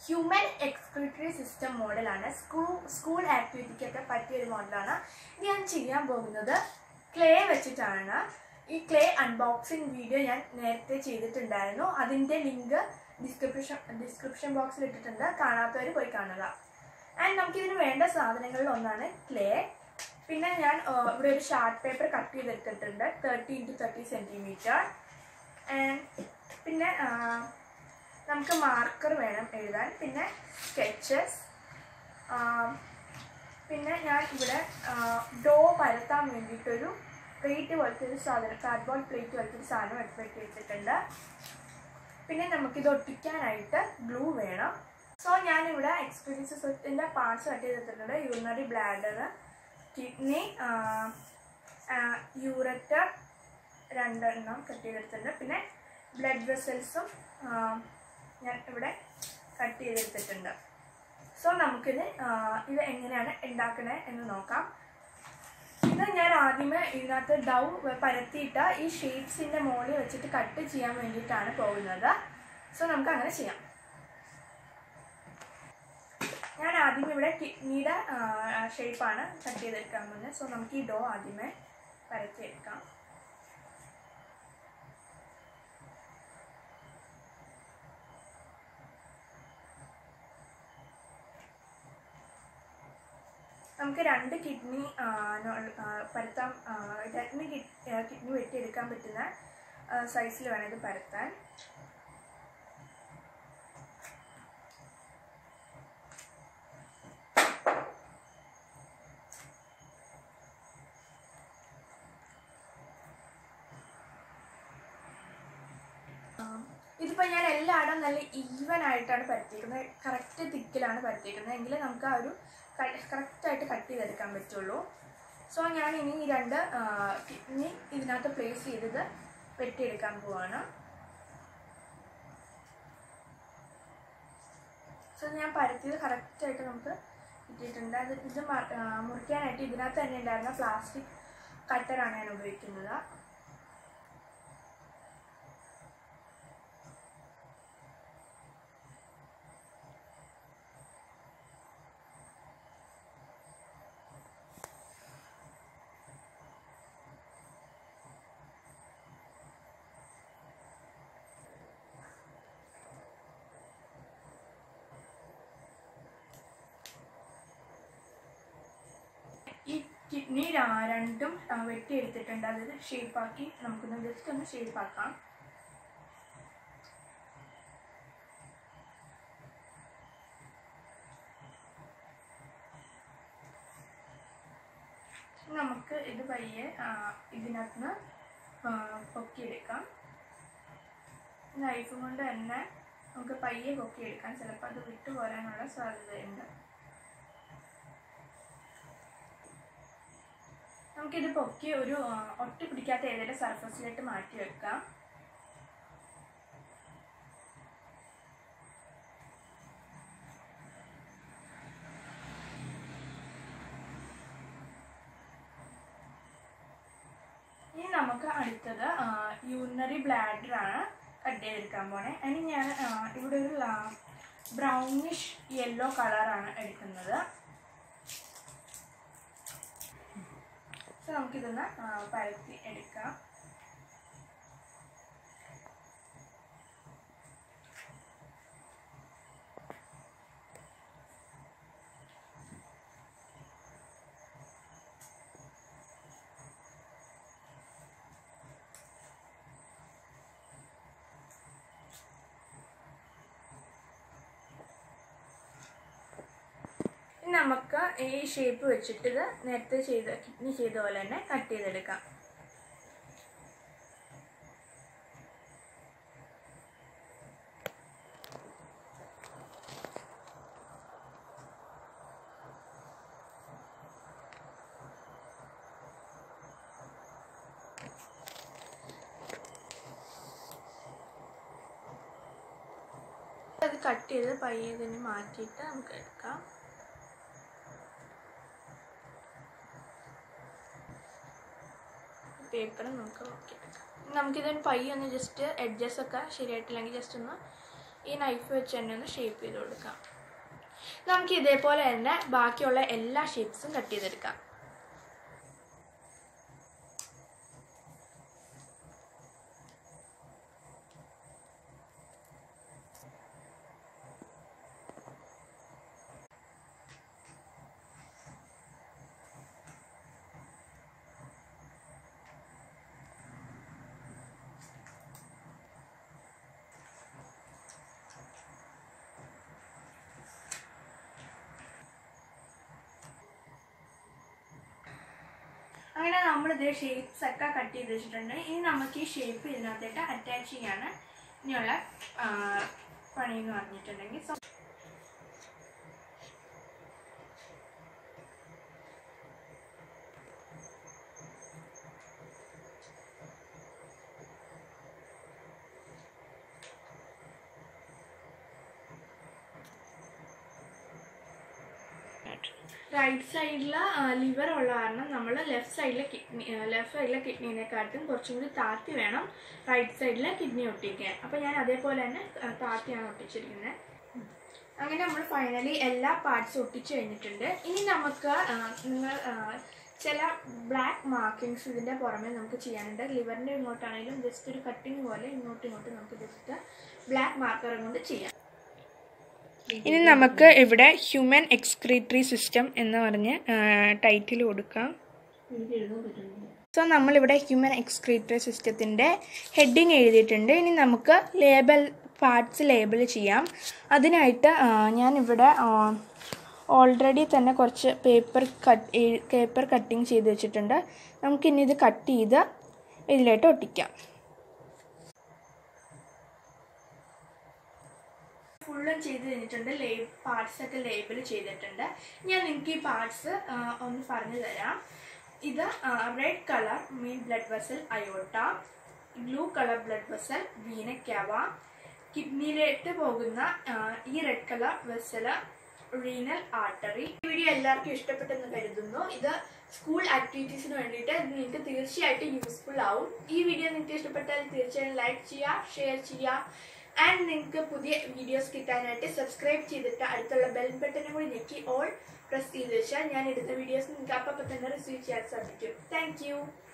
human excretory system മോഡലാണ് school school ആക്ടിവിറ്റിക്കൊക്കെ പറ്റിയ ഒരു മോഡലാണ് ഇത് ഞാൻ ചെയ്യാൻ പോകുന്നത് ക്ലേ വെച്ചിട്ടാണ് ഈ ക്ലേ അൺബോക്സിങ് വീഡിയോ ഞാൻ നേരത്തെ ചെയ്തിട്ടുണ്ടായിരുന്നു അതിൻ്റെ ലിങ്ക് ഡിസ്ക്രിപ്ഷൻ ഡിസ്ക്രിപ്ഷൻ ബോക്സിൽ ഇട്ടിട്ടുണ്ട് കാണാത്തവർ പോയി കാണുക ആൻഡ് നമുക്കിതിന് വേണ്ട സാധനങ്ങളിൽ ഒന്നാണ് ക്ലേ പിന്നെ ഞാൻ ആ, ഇവിടെ ഒരു ഷാർട്ട് പേപ്പർ കട്ട് ചെയ്തെടുത്തിട്ടുണ്ട് thirty into thirty centimetre and പിന്നെ ആ, നമുക്ക് മാർക്കർ വേണം എഴുതാൻ പിന്നെ സ്കെച്ചസ് പിന്നെ ഞാൻ ഇവിടെ ഡോ പരത്താൻ വേണ്ടിയിട്ടൊരു പ്ലേറ്റ് പോലത്തെ ഒരു സാധനം കാർഡ്ബോർഡ് പ്ലേറ്റ് പോലത്തെ ഒരു സാധനം എടുത്ത് വെട്ടി വെച്ചിട്ടുണ്ട് പിന്നെ നമുക്കിത് ഒട്ടിക്കാനായിട്ട് ഗ്ലൂ വേണം സോ ഞാനിവിടെ എക്സ്പീരിയൻസസിൻ്റെ പാർട്സ് കട്ട് ചെയ്തിട്ടുണ്ട് യൂറിനറി ബ്ലാഡർ കിഡ്നി യൂററ്റർ രണ്ടെണ്ണം കട്ട് ചെയ്തെടുത്തിട്ടുണ്ട് പിന്നെ ബ്ലഡ് വെസൽസും ഞാൻ ഇവിടെ കട്ട് ചെയ്തെടുത്തിട്ടുണ്ട് സോ നമുക്കിത് ആ, ഇത് എങ്ങനെയാണ് ഉണ്ടാക്കണേ എന്ന് നോക്കാം ഇത് ഞാൻ ആദ്യമേ ഇതിനകത്ത് ഡൗ പരത്തിയിട്ട് ഈ ഷേപ്സിൻ്റെ മുകളിൽ വെച്ചിട്ട് കട്ട് ചെയ്യാൻ വേണ്ടിയിട്ടാണ് പോകുന്നത് സോ നമുക്ക് അങ്ങനെ ചെയ്യാം ഞാൻ ആദ്യം ഇവിടെ കിഡ്നിയുടെ ഷേപ്പാണ് കട്ട് ചെയ്തെടുക്കാൻ പോകുന്നത് സോ നമുക്ക് ഈ ഡോ ആദ്യമേ പരത്തിയെടുക്കാം നമുക്ക് രണ്ട് കിഡ്നി പരത്താൻ ആ, രണ്ട് കിഡ്നി വെട്ടിയെടുക്കാൻ പറ്റുന്ന സൈസിൽ വേണം ഇത് പരത്താൻ ഇതിപ്പോൾ ഞാൻ എല്ലായിടും നല്ല ഈവൻ ആയിട്ടാണ് പരത്തിയിരിക്കുന്നത് കറക്റ്റ് തിക്കിലാണ് പരത്തിയിരിക്കുന്നത് എങ്കിലേ നമുക്ക് ആ ഒരു കറക്റ്റായിട്ട് കട്ട് ചെയ്തെടുക്കാൻ പറ്റുള്ളൂ സോ ഞാൻ ഇനി ഈ രണ്ട് കിഡ്നി ഇതിനകത്ത് പ്ലേസ് ചെയ്തത് വെട്ടിയെടുക്കാൻ പോവാണ് സോ ഞാൻ പരത്തിയത് കറക്റ്റായിട്ട് നമുക്ക് കിട്ടിയിട്ടുണ്ട് അത് ഇത് മ- ആ, മുറിക്കാനായിട്ട് ഇതിനകത്ത് തന്നെ ഉണ്ടായിരുന്ന പ്ലാസ്റ്റിക് കട്ടറാണ് ഞാൻ ഉപയോഗിക്കുന്നത് ഈ കിഡ്നി ര- രണ്ടും ആ, വെട്ടിയെടുത്തിട്ടുണ്ട് അതായത് ഷേപ്പാക്കി നമുക്കൊന്ന് ജസ്റ്റ് ഒന്ന് ഷേപ്പാക്കാം നമുക്ക് ഇത് പയ്യെ ആ, ഇതിനകത്ത് നിന്ന് പൊക്കിയെടുക്കാം നൈഫ് കൊണ്ട് തന്നെ നമുക്ക് പയ്യെ പൊക്കിയെടുക്കാം ചിലപ്പോൾ അത് വിട്ടു പോരാനുള്ള സാധ്യതയുണ്ട് നമുക്കിത് പൊക്കി ഒരു ആ, ഒട്ടി പിടിക്കാത്ത ഏതെങ്കിലും സർഫസിലിട്ട് മാറ്റി വെക്കാം ഇനി നമുക്ക് അടുത്തത് യൂറിനറി ബ്ലാഡർ ആണ് കട്ട് ചെയ്തെടുക്കാൻ പോണേ അതിന് ഞാൻ ആ, ഇവിടെ ഒരു ബ്രൗണിഷ് യെല്ലോ കളറാണ് എടുക്കുന്നത് സോ നമുക്കിതൊന്ന് ആ, പരത്തി എടുക്കാം ഇനി നമുക്ക് ഈ ഷേപ്പ് വെച്ചിട്ട് ഇത് നേരത്തെ ചെയ്ത കിഡ്നി ചെയ്ത പോലെ തന്നെ കട്ട് ചെയ്തെടുക്കാം അത് കട്ട് ചെയ്ത് പയ്യെ ഇതിന് മാറ്റിയിട്ട് നമുക്ക് എടുക്കാം പേപ്പർ നമുക്ക് നോക്കിയെടുക്കാം നമുക്കിതൊന്ന് പയ്യെ ഒന്ന് ജസ്റ്റ് എഡ്ജസ് ഒക്കെ ശരിയായിട്ടില്ലെങ്കിൽ ജസ്റ്റ് ഒന്ന് ഈ നൈഫ് വെച്ച് തന്നെ ഒന്ന് ഷേപ്പ് ചെയ്ത് കൊടുക്കാം നമുക്ക് ഇതേപോലെ തന്നെ ബാക്കിയുള്ള എല്ലാ ഷേപ്സും കട്ട് ചെയ്തെടുക്കാം അങ്ങനെ നമ്മൾ ഇത് ഷേപ്സ് ഒക്കെ കട്ട് ചെയ്ത് വെച്ചിട്ടുണ്ട് ഇനി നമുക്ക് ഈ ഷേപ്പ് ഇതിനകത്തേട്ട് അറ്റാച്ച് ചെയ്യാണ് ഇനിയുള്ള ആ, പണി എന്ന് പറഞ്ഞിട്ടുണ്ടെങ്കിൽ സോ റൈറ്റ് സൈഡിൽ ലിവർ ഉള്ള കാരണം നമ്മൾ ലെഫ്റ്റ് സൈഡിലെ കിഡ്നി ലെഫ്റ്റ് സൈഡിലെ കിഡ്നീനെക്കാട്ടും കുറച്ചും കൂടി താത്തി വേണം റൈറ്റ് സൈഡിലെ കിഡ്നി ഒട്ടിക്കാൻ അപ്പോൾ ഞാൻ അതേപോലെ തന്നെ ആ, താത്തിയാണ് ഒട്ടിച്ചിരിക്കുന്നത് അങ്ങനെ നമ്മൾ ഫൈനലി എല്ലാ പാർട്സും ഒട്ടിച്ച് കഴിഞ്ഞിട്ടുണ്ട് ഇനി നമുക്ക് ആ, നിങ്ങൾ ആ, ചില ബ്ലാക്ക് മാർക്കിങ്സ് ഇതിൻ്റെ പുറമെ നമുക്ക് ചെയ്യാനുണ്ട് ലിവറിൻ്റെ ഇങ്ങോട്ടാണെങ്കിലും ജസ്റ്റ് ഒരു കട്ടിങ് പോലെ ഇങ്ങോട്ടും ഇങ്ങോട്ടും നമുക്ക് ജസ്റ്റ് ബ്ലാക്ക് മാർക്കർ കൊണ്ട് ചെയ്യാം ഇനി നമുക്ക് ഇവിടെ ഹ്യൂമൻ എക്സ്ക്രീറ്ററി സിസ്റ്റം എന്ന് പറഞ്ഞ് ടൈറ്റിൽ കൊടുക്കാം സോ നമ്മളിവിടെ ഹ്യൂമൻ എക്സ്ക്രീറ്ററി സിസ്റ്റത്തിൻ്റെ ഹെഡിങ് എഴുതിയിട്ടുണ്ട് ഇനി നമുക്ക് ലേബൽ പാർട്സ് ലേബൽ ചെയ്യാം അതിനായിട്ട് ആ, ഞാനിവിടെ ഓൾറെഡി തന്നെ കുറച്ച് പേപ്പർ കട്ട് പേപ്പർ കട്ടിങ് ചെയ്ത് വെച്ചിട്ടുണ്ട് നമുക്കിനി ഇത് കട്ട് ചെയ്ത് ഇതിലോട്ട് ഒട്ടിക്കാം ഫുള്ളും ചെയ്ത് കഴിഞ്ഞിട്ടുണ്ട് ലേ പാർട്സ് ഒക്കെ ലേബിൾ ചെയ്തിട്ടുണ്ട് ഞാൻ നിങ്ങൾക്ക് ഈ പാർട്സ് ഒന്ന് പറഞ്ഞു തരാം ഇത് red colour mean blood vessel aorta blue colour blood vessel vena cava കിഡ്നിയിലേക്ക് പോകുന്ന ആ, ഈ red colour vessel renal artery ഈ വീഡിയോ എല്ലാവർക്കും ഇഷ്ടപ്പെട്ടെന്ന് കരുതുന്നു ഇത് സ്കൂൾ ആക്ടിവിറ്റീസിന് വേണ്ടിയിട്ട് ഇത് നിങ്ങൾക്ക് തീർച്ചയായിട്ടും യൂസ്ഫുൾ ആവും ഈ വീഡിയോ നിങ്ങൾക്ക് ഇഷ്ടപ്പെട്ടാൽ തീർച്ചയായും ലൈക്ക് ചെയ്യുക ഷെയർ ചെയ്യുക ആൻഡ് നിങ്ങൾക്ക് പുതിയ വീഡിയോസ് കിട്ടാനായിട്ട് സബ്സ്ക്രൈബ് ചെയ്തിട്ട് അടുത്തുള്ള ബെൽ ബട്ടനും കൂടി ഞെക്കി ഓൾ പ്രസ് ചെയ്ത് വെച്ചാൽ ഞാൻ എടുത്ത വീഡിയോസ് നിങ്ങൾക്ക് അപ്പം തന്നെ റിസീവ് ചെയ്യാൻ സാധിക്കും താങ്ക്